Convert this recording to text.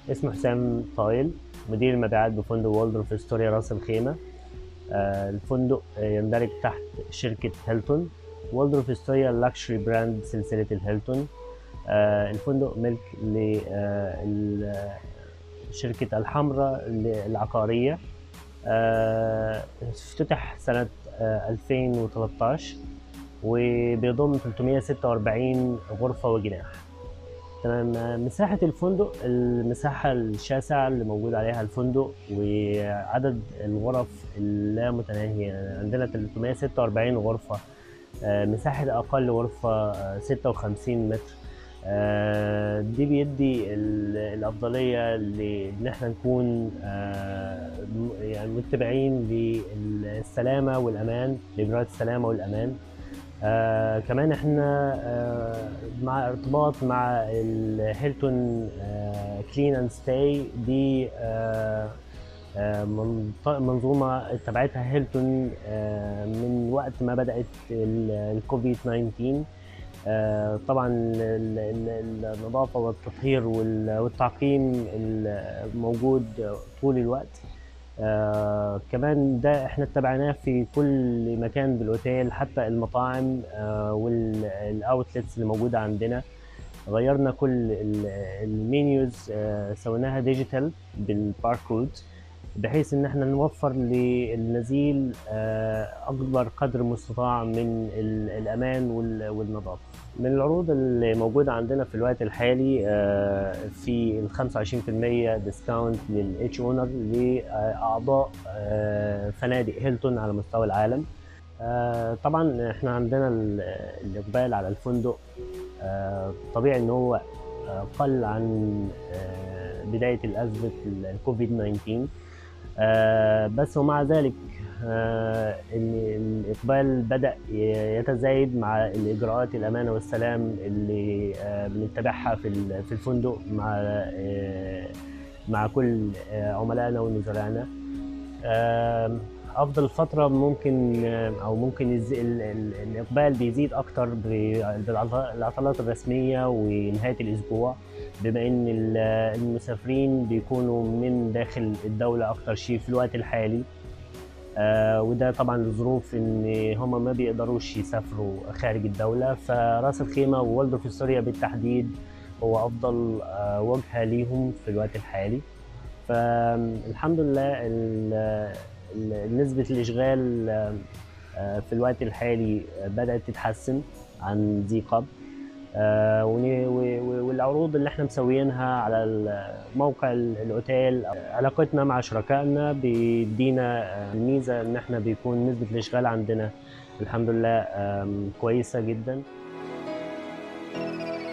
اسمه حسام طايل مدير المبيعات بفندق والدروف استوريا راس الخيمة آه، الفندق يندرج تحت شركة هيلتون والدروف استوريا لاكشري براند سلسلة الهيلتون آه، الفندق ملك لشركة الحمراء العقارية آه، افتتح سنة آه، 2013 وبيضم 346 غرفة وجناح تمام آه، مساحة الفندق المساحة الشاسعة اللي موجود عليها الفندق وعدد الغرف اللامتناهية عندنا 346 غرفة آه، مساحة أقل غرفة آه، 56 متر آه، دي بيدي ال- الأفضلية لإن احنا نكون آه، م- يعني متبعين للسلامة والأمان لإجراءات السلامة والأمان آه كمان احنا آه مع ارتباط مع الهيلتون كلين اند ستاي دي آه آه، منط- منظومة اتبعتها هيلتون آه، من وقت ما بدأت ال- الكوفيد 19 آه، طبعا ال- ال- النظافة والتطهير وال- والتعقيم الموجود طول الوقت آه كمان ده احنا اتبعناه في كل مكان بالاوتيل حتى المطاعم آه والاوتلتس اللي موجوده عندنا غيرنا كل ال- المنيوز آه سويناها ديجيتال بالباركود بحيث ان احنا نوفر للنزيل آه اكبر قدر مستطاع من ال- الامان وال- والنظافه من العروض اللي موجودة عندنا في الوقت الحالي آه، في ال 25% ديسكاونت للاتش اونر لأعضاء آه، فنادق هيلتون على مستوى العالم آه، طبعا احنا عندنا ال- الإقبال على الفندق آه، طبيعي ان هو آه، قل عن آه، بداية الأزمة الكوفيد 19 آه، بس ومع ذلك آه، ان الاقبال بدا ي- يتزايد مع الاجراءات الامانه والسلام اللي آه، بنتبعها في ال- في الفندق مع آه، مع كل آه، عملائنا ونزلائنا آم، افضل فتره ممكن آه، او ممكن يز... ال... ال... الاقبال بيزيد اكتر ب- بالعطلات الرسميه ونهايه الاسبوع بما ان ال- المسافرين بيكونوا من داخل الدوله اكتر شيء في الوقت الحالي آه وده طبعا لظروف ان هم ما بيقدروش يسافروا خارج الدوله فراس الخيمه وولدورف استوريا بالتحديد هو افضل آه وجهه ليهم في الوقت الحالي فالحمد لله ال- ال- نسبه الاشغال آه، في الوقت الحالي بدات تتحسن عن ذي قبل آه، ون- و- و- والعروض اللي احنا مسويينها على ال- موقع ال- الاوتيل علاقتنا مع شركائنا بيدينا آه، ميزه ان احنا بيكون نسبه الاشغال عندنا الحمد لله آم، كويسه جدا